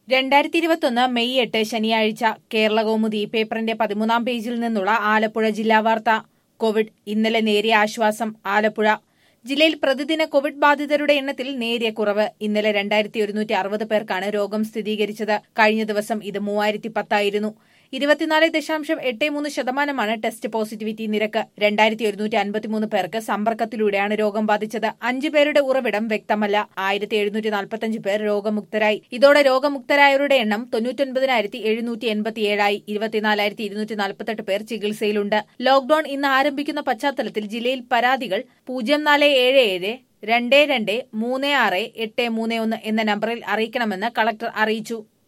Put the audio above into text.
രണ്ടായിരത്തി ഇരുപത്തൊന്ന് മെയ് എട്ട് ശനിയാഴ്ച കേരള കൗമുദി പേപ്പറിന്റെ പതിമൂന്നാം പേജിൽ നിന്നുള്ള ആലപ്പുഴ ജില്ലാ വാർത്ത കോവിഡ് ഇന്നലെ നേരിയ ആശ്വാസം ആലപ്പുഴ ജില്ലയിൽ പ്രതിദിന കോവിഡ് ബാധിതരുടെ എണ്ണത്തിൽ നേരിയ കുറവ് ഇന്നലെ രണ്ടായിരത്തി ഒരുന്നൂറ്റി അറുപത് പേർക്കാണ് രോഗം സ്ഥിരീകരിച്ചത് കഴിഞ്ഞ ദിവസം ഇത് മൂവായിരത്തി പത്തായിരുന്നു ഇരുപത്തിനാല് ദശാംശം എട്ട് മൂന്ന് ശതമാനമാണ് ടെസ്റ്റ് പോസിറ്റിവിറ്റി നിരക്ക് രണ്ടായിരത്തി ഒരുന്നൂറ്റി അൻപത്തിമൂന്ന് പേർക്ക് സമ്പർക്കത്തിലൂടെയാണ് രോഗം ബാധിച്ചത് അഞ്ചു പേരുടെ ഉറവിടം വ്യക്തമല്ല ആയിരത്തി എഴുന്നൂറ്റി നാൽപ്പത്തഞ്ച് പേർ രോഗമുക്തരായി ഇതോടെ രോഗമുക്തരായവരുടെ എണ്ണം തൊണ്ണൂറ്റൊൻപതിനായിരത്തി എഴുന്നൂറ്റി എൺപത്തിയേഴായി ഇരുപത്തിനാലായിരത്തി ഇരുന്നൂറ്റി നാൽപ്പത്തെട്ട് പേർ ചികിത്സയിലുണ്ട് ലോക്ഡൌൺ ഇന്ന് ആരംഭിക്കുന്ന പശ്ചാത്തലത്തിൽ ജില്ലയിൽ പരാതികൾ പൂജ്യം നാല് ഏഴ് ഏഴ് രണ്ട് രണ്ട് മൂന്ന് ആറ് എട്ട് മൂന്ന് ഒന്ന് എന്ന നമ്പറിൽ അറിയിക്കണമെന്ന് കളക്ടർ അറിയിച്ചു